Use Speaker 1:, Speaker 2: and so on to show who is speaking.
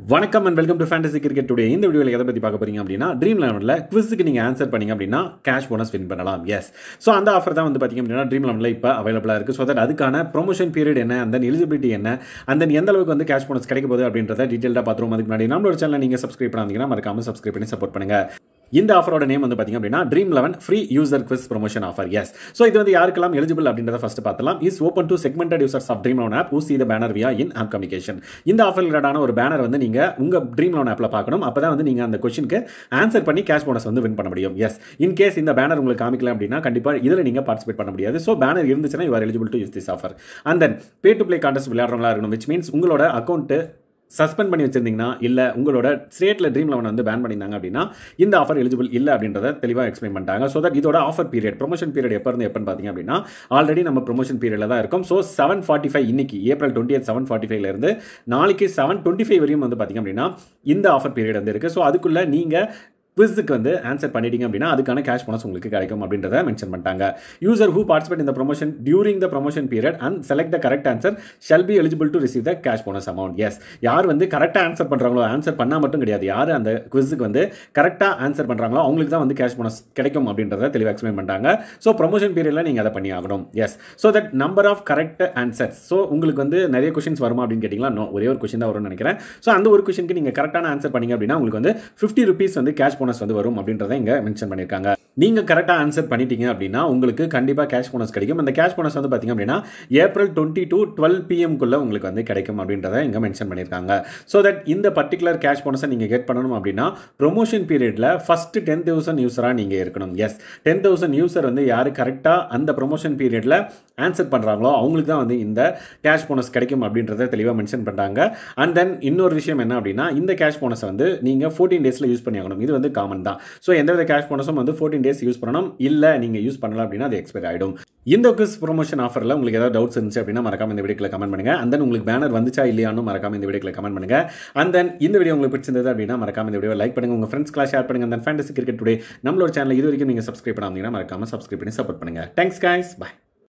Speaker 1: வணக்கம் and welcome to fantasy cricket today இந்த வீடியோவில் எதை பற்றி பார்க்க போறீங்க அப்படின்னா ட்ரீம் லெவனில் குவிஸுக்கு நீங்கள் ஆன்சர் பண்ணீங்க அப்படின்னா கேஷ் போனஸ் வின் பண்ணலாம் எஸ் ஸோ அந்த ஆஃபர் தான் வந்து பார்த்தீங்க அப்படின்னா ட்ரீம் லெவனில் இப்போ அவைலபிளாக இருக்குது ஸோ தட் அதுக்கான ப்ரொமோஷன் பீரியட் என்ன அந்த எலிஜிபிலிட்டி என்ன அந்த எந்த அளவுக்கு வந்து கேஷ் போனஸ் கிடைக்க போகுது அப்படின்றத டீட்டெயிலாக பார்த்துருவோம் அதுக்கு முன்னாடி நம்மளோட சேனல் நீங்கள் சப்ஸ்கிரைப் பண்ணாதீங்கன்னா மறக்காம சப்ஸ்கிரைப் பண்ணி சப்போர்ட் பண்ணுங்க இந்த ஆஃபரோட நேம் வந்து பார்த்தீங்க அப்படின்னா Dream Eleven free user quiz promotion offer yes so இது வந்து யாருக்கெல்லாம் எலிஜிபிள் அப்படின்றத ஃபர்ஸ்ட் பார்த்தலாம் is open to segmented users of Dream Eleven app uh see the banner via in app communication இந்த ஆஃபர் ரிலேட்டான ஒரு பேனர் வந்து நீங்கள் உங்கள் ட்ரீம் லெவன் ஆப்பில் பார்க்கணும் அப்போ தான் வந்து நீங்கள் அந்த கொஸ்டினுக்கு ஆன்சர் பண்ணி கேஷ் போனஸ் வந்து வின் பண்ண முடியும் எஸ் இன் கேஸ் இந்த பேனர் உங்களுக்கு காமிக்கல அப்படின்னா கண்டிப்பாக இதில் நீங்கள் பார்ட்டிசிபேட் பண்ண முடியாது ஸோ பேனர் இருந்துச்சுன்னா you are eligible to use this offer and then pay to play contest விளையாடுறவங்களா இருக்கணும் விச் மீன்ஸ் உங்களோட அக்கௌண்ட்டு சஸ்பெண்ட் பண்ணி வச்சிருந்தீங்கன்னா இல்லை உங்களோட ஸ்டேட்டில் ட்ரீம் லெவன் வந்து பேன் பண்ணியிருந்தாங்க அப்படின்னா இந்த ஆஃபர் எலிஜிபிள் இல்லை அப்படின்றத தெளிவாக எக்ஸ்பிளைன் பண்ணிட்டாங்க ஸோ தட் இதோட ஆஃபர் பீரியட் ப்ரொமோஷன் பீரியட் எப்போ இருந்து எப்போன்னு பார்த்தீங்க அப்படின்னா ஆல்ரெடி நம்ம ப்ரொமோஷன் பீரியடில் தான் இருக்கும் ஸோ செவன் ஃபார்ட்டி ஃபைவ் இன்னைக்கு ஏப்ரல் டுவெண்ட்டி செவன் ஃபார்ட்டி ஃபைவ்லேருந்து நாளைக்கு செவன் டுவெண்ட்டி ஃபைவ் வரையும் வந்து பார்த்தீங்க அப்படின்னா இந்த ஆஃபர் பீரியட் வந்து இருக்குது ஸோ அதுக்குள்ளே நீங்கள் குவிஸுக்கு வந்து ஆன்சர் பண்ணிட்டீங்க அப்படின்னா அதுக்கான கேஷ் போனஸ் உங்களுக்கு கிடைக்கும் அப்படின்றத மென்ஷன் பண்ணிட்டாங்க யூசர் ஹூ பார்ட்டிசிபேட் இந்த promotion during the promotion period and select the correct answer shall be eligible to receive the cash bonus amount yes யார் வந்து கரெக்டாக ஆன்சர் பண்ணுறாங்களோ ஆன்சர் பண்ணால் மட்டும் கிடையாது யார் அந்த குவிஸுக்கு வந்து கரெக்டாக ஆன்சர் பண்ணுறாங்களோ அவங்களுக்கு தான் வந்து கேஷ் போனஸ் கிடைக்கும் அப்படின்றத தெளிவாக எக்ஸ்பிளைன் பண்ணிட்டாங்க ஸோ ப்ரொமோஷன் பீரியடில் நீங்கள் அதை பண்ணி ஆகணும் yes so that number of correct answers so உங்களுக்கு வந்து நிறைய கொஷின்ஸ் வருமா அப்படின்னு கேட்டிங்களா நோ ஒரே ஒரு கொஷின் தான் வரும்னு நினைக்கிறேன் ஸோ அந்த ஒரு கொஷனுக்கு நீங்கள் கரெக்டான ஆன்சர் பண்ணீங்க அப்படின்னா உங்களுக்கு வந்து ஃபிஃப்டி ருபீஸ் வந்து கேஷ் போனஸ் வந்து வரும் அப்படின்றத இங்கே மென்ஷன் பண்ணியிருக்காங்க நீங்கள் கரெக்டாக ஆன்சர் பண்ணிட்டீங்க அப்படின்னா உங்களுக்கு கண்டிப்பாக கேஷ் போனஸ் கிடைக்கும் அந்த கேஷ் போனஸ் வந்து பார்த்தீங்க அப்படின்னா ஏப்ரல் டுவெண்ட்டி டு டுவெல் பிஎம்குள்ளே உங்களுக்கு வந்து கிடைக்கும் அப்படின்றத இங்கே மென்ஷன் பண்ணியிருக்காங்க ஸோ தட் இந்த பர்டிகுலர் கேஷ் போனஸை நீங்கள் கெட் பண்ணணும் அப்படின்னா ப்ரொமோஷன் பீரியடில் ஃபஸ்ட்டு டென் தௌசண்ட் யூஸராக நீங்கள் இருக்கணும் எஸ் டென் தௌசண்ட் யூசர் வந்து யார் கரெக்டாக அந்த ப்ரொமோஷன் பீரியடில் ஆன்சர் பண்ணுறாங்களோ அவங்களுக்கு தான் வந்து இந்த கேஷ் போனஸ் கிடைக்கும் அப்படின்றத தெளிவாக மென்ஷன் பண்ணுறாங்க அண்ட் தென் இன்னொரு விஷயம் என்ன அப்படின்னா இந்த கேஷ் போனஸை வந்து நீங்கள் ஃபோர்டீன் டேஸில் யூஸ் பண்ணி ஆகணும் இது வந்து காமன் தான் ஸோ எந்தவித கேஷ் போனஸும் வந்து ஃபோர்டீன் டேஸ் யூஸ் பண்ணணும் இல்லை நீங்கள் யூஸ் பண்ணலாம் அப்படின்னா அது எக்ஸ்பைர் ஆகிடும் இந்த குஸ் ப்ரொமோஷன் ஆஃபரில் உங்களுக்கு ஏதாவது டவுட்ஸ் இருந்துச்சு அப்படின்னா மறக்காம இந்த வீடியோவில் கமெண்ட் பண்ணுங்க அண்ட் தென் உங்களுக்கு பேனர் வந்துச்சா இல்லையானு மறக்காம இந்த வீடியோவில் கமெண்ட் பண்ணுங்க அண்ட் தென் இந்த வீடியோ உங்களுக்கு பிடிச்சிருந்தது அப்படின்னா மறக்காம இந்த வீடியோ லைக் பண்ணுங்க உங்கள் ஃப்ரெண்ட்ஸ்க்கெலாம் ஷேர் பண்ணுங்க அந்த ஃபேண்டசி கிரிக்கெட் டுடே நம்மளோட சேனல் இது வரைக்கும் நீங்கள் சப்ஸ்கிரைப் பண்ணாமல் மறக்காம சப்ஸ்கிரைப் பண்ணி சப்போர்ட் பண்ணுங்க தேங்க்ஸ் கைஸ் பாய்